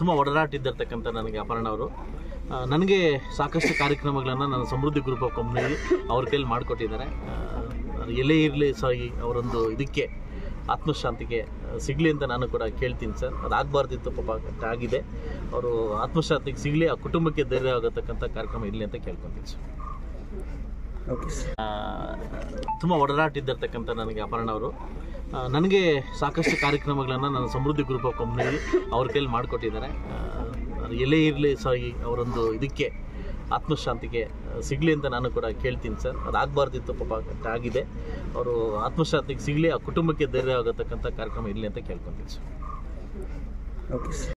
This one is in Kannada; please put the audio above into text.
ತುಂಬ ಒಡನಾಟ ಇದ್ದಿರ್ತಕ್ಕಂಥ ನನಗೆ ಅಪರ್ಣ ಅವರು ಆ, ನನಗೆ ಸಾಕಷ್ಟು ಕಾರ್ಯಕ್ರಮಗಳನ್ನು ನನ್ನ ಸಮೃದ್ಧಿ ಗ್ರೂಪ್ ಆಫ್ ಕಂಪ್ನಿಯಲ್ಲಿ ಅವ್ರ ಕೈಲಿ ಮಾಡಿಕೊಟ್ಟಿದ್ದಾರೆ ಎಲ್ಲೇ ಇರಲಿ ಸೊ ಈ ಅವರೊಂದು ಇದಕ್ಕೆ ಆತ್ಮಶಾಂತಿಗೆ ಸಿಗಲಿ ಅಂತ ನಾನು ಕೂಡ ಕೇಳ್ತೀನಿ ಸರ್ ಅದಾಗಬಾರ್ದಿತ್ತು ಪಾಪ ಅಷ್ಟ್ ಆಗಿದೆ ಅವರು ಆತ್ಮಶಾಂತಿಗೆ ಸಿಗಲಿ ಆ ಕುಟುಂಬಕ್ಕೆ ಧೈರ್ಯ ಆಗತಕ್ಕಂಥ ಕಾರ್ಯಕ್ರಮ ಇರಲಿ ಅಂತ ಕೇಳ್ಕೊತೀನಿ ಸರ್ ಓಕೆ ಸರ್ ತುಂಬ ಒಡನಾಟ ಇದ್ದಿರ್ತಕ್ಕಂಥ ನನಗೆ ಅಪರ್ಣ ಅವರು ಆ, ನನಗೆ ಸಾಕಷ್ಟು ಕಾರ್ಯಕ್ರಮಗಳನ್ನು ನನ್ನ ಸಮೃದ್ಧಿ ಗ್ರೂಪ್ ಆಫ್ ಕಂಪ್ನಿಯಲ್ಲಿ ಅವ್ರ ಕೈಲಿ ಮಾಡಿಕೊಟ್ಟಿದ್ದಾರೆ ಎಲ್ಲೇ ಇರಲಿ ಸೊ ಈ ಅವರೊಂದು ಇದಕ್ಕೆ ಆತ್ಮಶಾಂತಿಗೆ ಸಿಗಲಿ ಅಂತ ನಾನು ಕೂಡ ಕೇಳ್ತೀನಿ ಸರ್ ಅದಾಗಬಾರ್ದಿತ್ತು ಪಾಪ ಅಷ್ಟ್ ಆಗಿದೆ ಅವರು ಆತ್ಮಶಾಂತಿಗೆ ಸಿಗಲಿ ಆ ಕುಟುಂಬಕ್ಕೆ ಧೈರ್ಯ ಆಗತಕ್ಕಂಥ ಕಾರ್ಯಕ್ರಮ ಇರಲಿ ಅಂತ ಕೇಳ್ಕೊತೀನಿ ಸರ್ ಓಕೆ ಸರ್